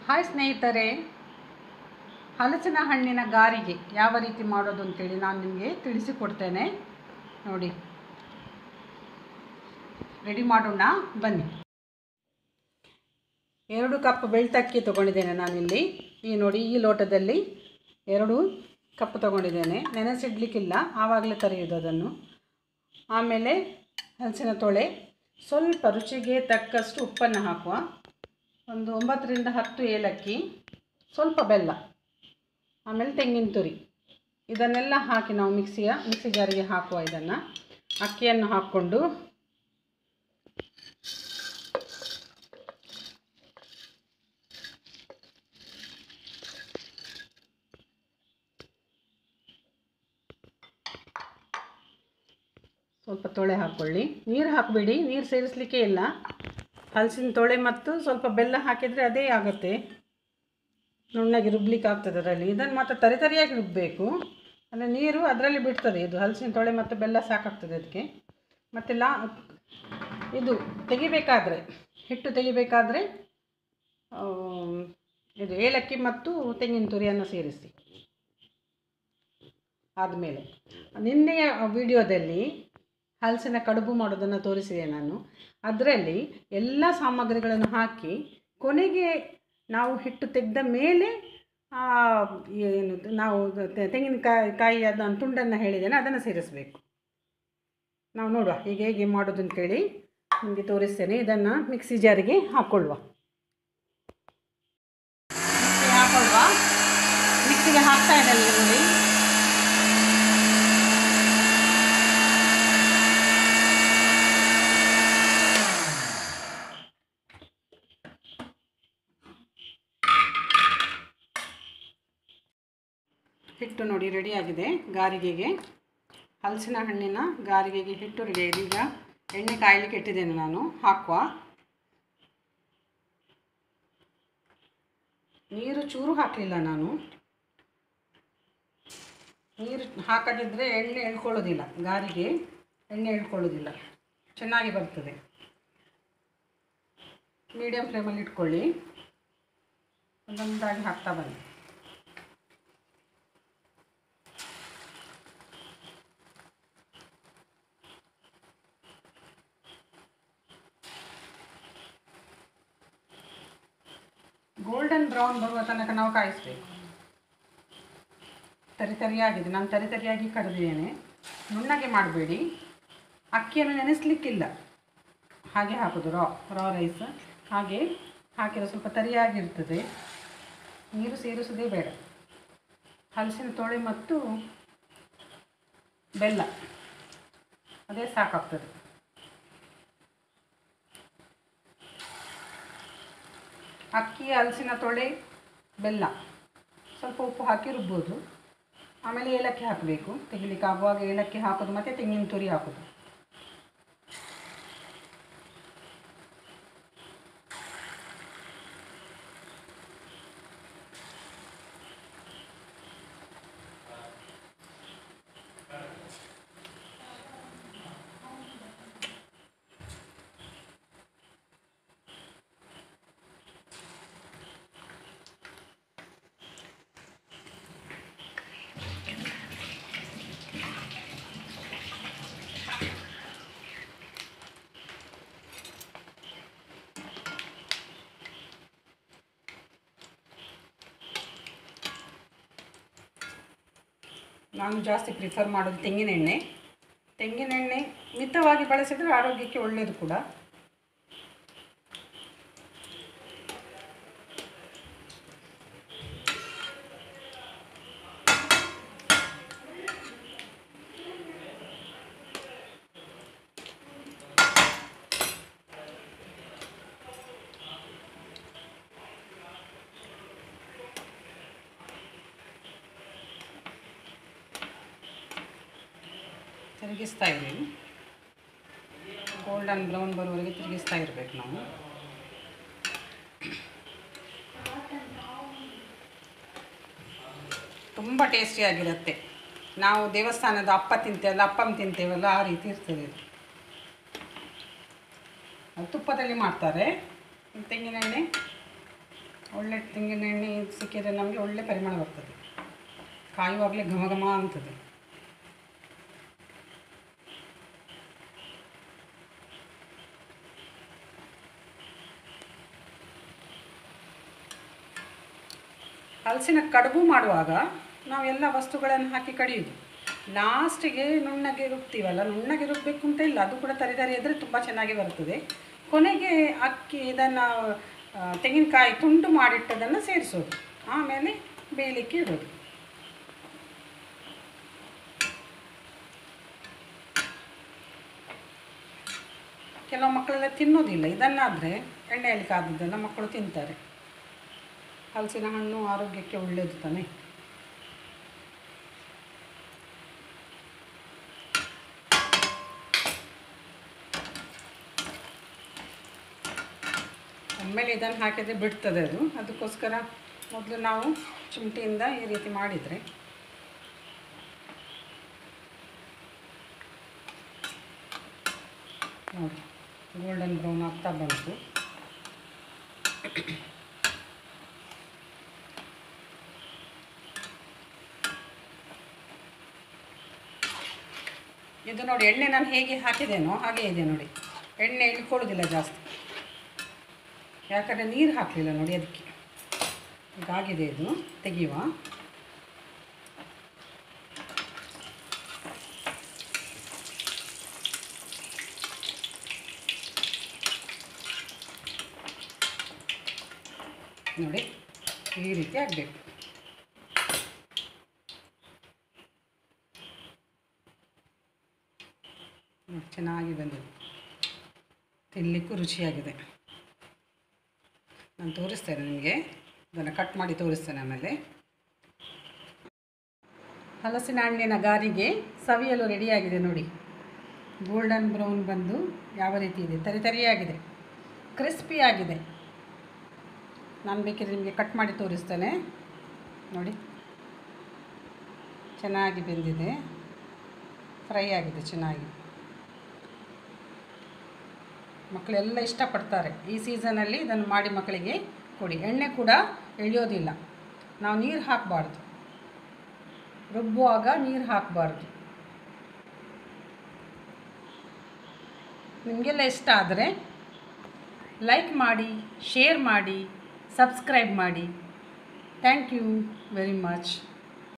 hi ಸ್ನೇಹಿತರೆ ಹಲಸಿನ ಹಣ್ಣಿನ ಗಾರಿಗೆ ಯಾವ ರೀತಿ ಮಾಡೋದು ಅಂತೇಳಿ ನಾನು ನಿಮಗೆ ತಿಳಿಸಿಕೊಡ್ತೇನೆ ನೋಡಿ ರೆಡಿ ಮಾಡೋಣ ಬನ್ನಿ ಎರಡು ಕಪ್ ಬೆಳ್ತಕ್ಕಿ ತೊಗೊಂಡಿದ್ದೇನೆ ನಾನಿಲ್ಲಿ ಈ ನೋಡಿ ಈ ಲೋಟದಲ್ಲಿ ಎರಡು ಕಪ್ ತೊಗೊಂಡಿದ್ದೇನೆ ನೆನೆಸಿಡ್ಲಿಕ್ಕಿಲ್ಲ ಆವಾಗಲೇ ತರೆಯೋದು ಅದನ್ನು ಆಮೇಲೆ ಹಲಸಿನ ತೊಳೆ ಸ್ವಲ್ಪ ರುಚಿಗೆ ತಕ್ಕಷ್ಟು ಉಪ್ಪನ್ನು ಹಾಕುವ ಒಂದು ಒಂಬತ್ತರಿಂದ ಹತ್ತು ಏಲಕ್ಕಿ ಸ್ವಲ್ಪ ಬೆಲ್ಲ ಆಮೇಲೆ ತೆಂಗಿನ ತುರಿ ಇದನ್ನೆಲ್ಲ ಹಾಕಿ ನಾವು ಮಿಕ್ಸಿಯ ಮಿಕ್ಸಿ ಜಾರಿಗೆ ಹಾಕುವ ಇದನ್ನು ಅಕ್ಕಿಯನ್ನು ಹಾಕ್ಕೊಂಡು ಸ್ವಲ್ಪ ತೊಳೆ ಹಾಕ್ಕೊಳ್ಳಿ ನೀರು ಹಾಕಬೇಡಿ ನೀರು ಸೇರಿಸಲಿಕ್ಕೆ ಇಲ್ಲ ಹಲಸಿನ ತೊಳೆ ಮತ್ತು ಸ್ವಲ್ಪ ಬೆಲ್ಲ ಹಾಕಿದರೆ ಅದೇ ಆಗುತ್ತೆ ನುಣ್ಣಗೆ ರುಬ್ಲಿಕ್ಕೆ ಆಗ್ತದೆ ಅದರಲ್ಲಿ ಇದನ್ನು ಮಾತ್ರ ತರಿ ತರಿಯಾಗಿ ರುಬ್ಬಬೇಕು ಅಂದರೆ ನೀರು ಅದರಲ್ಲಿ ಬಿಡ್ತದೆ ಇದು ಹಲಸಿನ ತೊಳೆ ಮತ್ತು ಬೆಲ್ಲ ಸಾಕಾಗ್ತದೆ ಅದಕ್ಕೆ ಮತ್ತು ಲಾ ಇದು ತೆಗಿಬೇಕಾದ್ರೆ ಹಿಟ್ಟು ತೆಗಿಬೇಕಾದ್ರೆ ಇದು ಏಲಕ್ಕಿ ಮತ್ತು ತೆಂಗಿನ ತುರಿಯನ್ನು ಸೇರಿಸಿ ಆದಮೇಲೆ ನಿನ್ನೆಯ ವಿಡಿಯೋದಲ್ಲಿ ಹಲಸಿನ ಕಡುಬು ಮಾಡೋದನ್ನು ತೋರಿಸಿದೆ ನಾನು ಅದರಲ್ಲಿ ಎಲ್ಲ ಸಾಮಗ್ರಿಗಳನ್ನು ಹಾಕಿ ಕೊನೆಗೆ ನಾವು ಹಿಟ್ಟು ತೆಗೆದ ಮೇಲೆ ಏನು ನಾವು ತೆ- ತೆಂಗಿನಕಾಯಿ ಕಾಯಿ ಅದನ್ನು ತುಂಡನ್ನು ಹೇಳಿದ್ದೇನೆ ಅದನ್ನು ಸೇರಿಸಬೇಕು ನಾವು ನೋಡುವ ಈಗ ಹೇಗೆ ಮಾಡೋದು ಅಂತೇಳಿ ನಿಮಗೆ ತೋರಿಸ್ತೇನೆ ಇದನ್ನು ಮಿಕ್ಸಿ ಜಾರಿಗೆ ಹಾಕ್ಕೊಳ್ಳುವ ಮಿಕ್ಸಿಗೆ ಹಾಕ್ಕೊಳ್ಳುವ ಮಿಕ್ಸಿಗೆ ಹಾಕ್ತಾ ಇದ್ದೇನೆ ನೋಡಿ ಹಿಟ್ಟು ನೋಡಿ ರೆಡಿಯಾಗಿದೆ ಗಾರಿಗೆಗೆ ಹಲಸಿನ ಹಣ್ಣಿನ ಗಾರಿಗೆಗೆ ಹಿಟ್ಟು ರೆಡಿಯಾಗಿದೆ ಈಗ ಎಣ್ಣೆ ಕಾಯಲಿಕ್ಕೆ ಇಟ್ಟಿದ್ದೇನೆ ನಾನು ಹಾಕುವ ನೀರು ಚೂರು ಹಾಕಲಿಲ್ಲ ನಾನು ನೀರು ಹಾಕದಿದ್ದರೆ ಎಣ್ಣೆ ಎಳ್ಕೊಳ್ಳೋದಿಲ್ಲ ಗಾರಿಗೆ ಎಣ್ಣೆ ಎಳ್ಕೊಳ್ಳೋದಿಲ್ಲ ಚೆನ್ನಾಗಿ ಬರ್ತದೆ ಮೀಡಿಯಮ್ ಫ್ಲೇಮಲ್ಲಿ ಇಟ್ಕೊಳ್ಳಿ ಒಂದೊಂದಾಗಿ ಹಾಕ್ತಾ ಬನ್ನಿ ಗೋಲ್ಡನ್ ಬ್ರೌನ್ ಬರುವ ತನಕ ನಾವು ಕಾಯಿಸಬೇಕು ತರಿ ತರಿಯಾಗಿದೆ ನಾನು ತರಿ ತರಿಯಾಗಿ ಕರೆದಿದ್ದೇನೆ ನುಣ್ಣಗೆ ಮಾಡಬೇಡಿ ಅಕ್ಕಿಯನ್ನು ನೆನೆಸಲಿಕ್ಕಿಲ್ಲ ಹಾಗೆ ಹಾಕೋದು ರಾ ರಾ ರೈಸ್ ಹಾಗೆ ಹಾಕಿರೋ ಸ್ವಲ್ಪ ತರಿಯಾಗಿರ್ತದೆ ನೀರು ಸೇರಿಸೋದೇ ಬೇಡ ಹಲಸಿನ ತೊಳೆ ಮತ್ತು ಬೆಲ್ಲ ಅದೇ ಸಾಕಾಗ್ತದೆ ಅಕ್ಕಿ ಹಲಸಿನ ತೊಳೆ ಬೆಲ್ಲ ಸ್ವಲ್ಪ ಉಪ್ಪು ಹಾಕಿ ರುಬ್ಬೋದು ಆಮೇಲೆ ಏಲಕ್ಕಿ ಹಾಕಬೇಕು ತೆಗಿಲಿಕ್ಕೆ ಆಗುವಾಗ ಏಲಕ್ಕಿ ಹಾಕೋದು ಮತ್ತು ತೆಂಗಿನ ತುರಿ ಹಾಕೋದು ನಾನು ಜಾಸ್ತಿ ಪ್ರಿಫರ್ ಮಾಡೋದು ತೆಂಗಿನೆಣ್ಣೆ ತೆಂಗಿನೆಣ್ಣೆ ಮಿತವಾಗಿ ಬಳಸಿದರೆ ಆರೋಗ್ಯಕ್ಕೆ ಒಳ್ಳೆಯದು ಕೂಡ ತಿರುಗಿಸ್ತಾ ಇದ್ದೀವಿ ಗೋಲ್ಡನ್ ಬ್ರೌನ್ ಬರುವವರೆಗೆ ತಿರುಗಿಸ್ತಾ ಇರಬೇಕು ನಾವು ತುಂಬ ಟೇಸ್ಟಿಯಾಗಿರುತ್ತೆ ನಾವು ದೇವಸ್ಥಾನದ ಅಪ್ಪ ತಿಂತೇವಲ್ಲ ಅಪ್ಪಂ ತಿಂತೇವಲ್ಲ ಆ ರೀತಿ ಇರ್ತದೆ ಇದು ಅದು ತುಪ್ಪದಲ್ಲಿ ಮಾಡ್ತಾರೆ ತೆಂಗಿನೆಣ್ಣೆ ಒಳ್ಳೆ ತೆಂಗಿನ ಎಣ್ಣೆ ಸಿಕ್ಕಿದರೆ ನಮಗೆ ಒಳ್ಳೆ ಪರಿಮಳ ಬರ್ತದೆ ಕಾಯುವಾಗಲೇ ಘಮ ಘಮ ಅಂತದೆ ಹಲಸಿನ ಕಡುಬು ಮಾಡುವಾಗ ನಾವೆಲ್ಲ ವಸ್ತುಗಳನ್ನು ಹಾಕಿ ಕಡಿಯೋದು ಲಾಸ್ಟಿಗೆ ನುಣ್ಣಗೆ ರುಬ್ತೀವಲ್ಲ ನುಣ್ಣಗೆ ರುಬ್ಬಬೇಕು ಅಂತ ಇಲ್ಲ ಅದು ಕೂಡ ತರಿತರಿ ಇದ್ದರೆ ತುಂಬ ಚೆನ್ನಾಗಿ ಬರ್ತದೆ ಕೊನೆಗೆ ಅಕ್ಕಿ ಇದನ್ನು ತೆಂಗಿನಕಾಯಿ ತುಂಡು ಮಾಡಿಟ್ಟದನ್ನು ಸೇರಿಸೋದು ಆಮೇಲೆ ಬೇಯಲಿಕ್ಕೆ ಇಡೋದು ಕೆಲವು ಮಕ್ಕಳೆಲ್ಲ ತಿನ್ನೋದಿಲ್ಲ ಇದನ್ನಾದರೆ ಎಣ್ಣೆಯಲ್ಲಿ ಕಾದದ್ದನ್ನು ಮಕ್ಕಳು ತಿಂತಾರೆ ಹಲಸಿನ ಹಣ್ಣು ಆರೋಗ್ಯಕ್ಕೆ ಒಳ್ಳೆಯದು ತಾನೆ ಒಮ್ಮೆಲೆ ಇದನ್ನು ಹಾಕಿದರೆ ಬಿಡ್ತದೆ ಅದು ಅದಕ್ಕೋಸ್ಕರ ಮೊದಲು ನಾವು ಚಿಮಟಿಯಿಂದ ಈ ರೀತಿ ಮಾಡಿದರೆ ನೋಡಿ ಗೋಲ್ಡನ್ ಬ್ರೌನ್ ಆಗ್ತಾ ಬಂತು ಇದು ನೋಡಿ ಎಣ್ಣೆ ನಾನು ಹೇಗೆ ಹಾಕಿದ್ದೇನೋ ಹಾಗೆ ಇದೆ ನೋಡಿ ಎಣ್ಣೆ ಇಳ್ಕೊಳ್ಳೋದಿಲ್ಲ ಜಾಸ್ತಿ ಯಾಕಂದರೆ ನೀರು ಹಾಕಲಿಲ್ಲ ನೋಡಿ ಅದಕ್ಕೆ ಈಗ ಆಗಿದೆ ಇದು ತೆಗೆಯುವ ನೋಡಿ ಈ ರೀತಿ ಆಗಬೇಕು ನೋಡಿ, ಚೆನ್ನಾಗಿ ಬಂದಿದೆ ತಿನ್ನಲಿಕ್ಕೂ ರುಚಿಯಾಗಿದೆ ನಾನು ತೋರಿಸ್ತೇನೆ ನಿಮಗೆ ಇದನ್ನು ಕಟ್ ಮಾಡಿ ತೋರಿಸ್ತೇನೆ ಆಮೇಲೆ ಹಲಸಿನ ಹಣ್ಣಿನ ಗಾರಿಗೆ ಸವಿಯಲು ರೆಡಿಯಾಗಿದೆ ನೋಡಿ ಗೋಲ್ಡನ್ ಬ್ರೌನ್ ಬಂದು ಯಾವ ರೀತಿ ಇದೆ ತರಿ ತರಿಯಾಗಿದೆ ಕ್ರಿಸ್ಪಿ ಆಗಿದೆ ನಾನು ಬೇಕಿದ್ರೆ ನಿಮಗೆ ಕಟ್ ಮಾಡಿ ತೋರಿಸ್ತೇನೆ ನೋಡಿ ಚೆನ್ನಾಗಿ ಬೆಂದಿದೆ ಫ್ರೈ ಆಗಿದೆ ಚೆನ್ನಾಗಿ ಮಕ್ಕಳೆಲ್ಲ ಇಷ್ಟಪಡ್ತಾರೆ ಈ ಸೀಸನಲ್ಲಿ ಇದನ್ನು ಮಾಡಿ ಮಕ್ಕಳಿಗೆ ಕೊಡಿ ಎಣ್ಣೆ ಕೂಡ ಎಳೆಯೋದಿಲ್ಲ ನಾವು ನೀರು ಹಾಕಬಾರ್ದು ರುಬ್ಬುವಾಗ ನೀರು ಹಾಕಬಾರ್ದು ನಿಮಗೆಲ್ಲ ಇಷ್ಟ ಆದರೆ ಲೈಕ್ ಮಾಡಿ ಶೇರ್ ಮಾಡಿ ಸಬ್ಸ್ಕ್ರೈಬ್ ಮಾಡಿ ಥ್ಯಾಂಕ್ ಯು ವೆರಿ ಮಚ್